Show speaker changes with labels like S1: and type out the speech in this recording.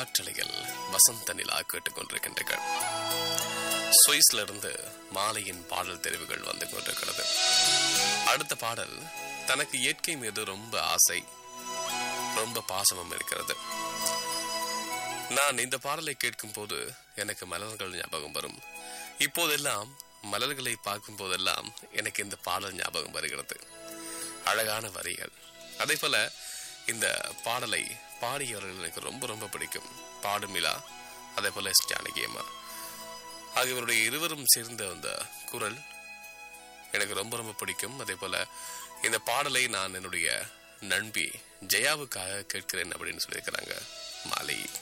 S1: காற்றலையில் வசந்த நிலா கேட்டுக்கொண்டிருக்கின்றீர்கள் சுவிஸ்ல இருந்து மாலையின் பாடல் தெரிவுகள் வந்து கொண்டிருக்கிறது அடுத்த பாடல் தனக்கு இயற்கை மீது ரொம்ப ஆசை ரொம்ப பாசமும் இருக்கிறது நான் இந்த பாடலை கேட்கும் போது எனக்கு மலர்கள் ஞாபகம் வரும் இப்போதெல்லாம் மலர்களை பார்க்கும் போதெல்லாம் எனக்கு இந்த பாடல் ஞாபகம் வருகிறது அழகான வரிகள் அதே போல இந்த பாடலை பாடியவர்கள் எனக்கு ரொம்ப ரொம்ப பிடிக்கும் பாடுமிலா அதே போல எஸ் ஜானகி அம்மா ஆகியோருடைய இருவரும் சேர்ந்த அந்த குரல் எனக்கு ரொம்ப ரொம்ப பிடிக்கும் அதே போல இந்த பாடலை நான் என்னுடைய நண்பி ஜெயாவுக்காக கேட்கிறேன் அப்படின்னு சொல்லியிருக்கிறாங்க மாலை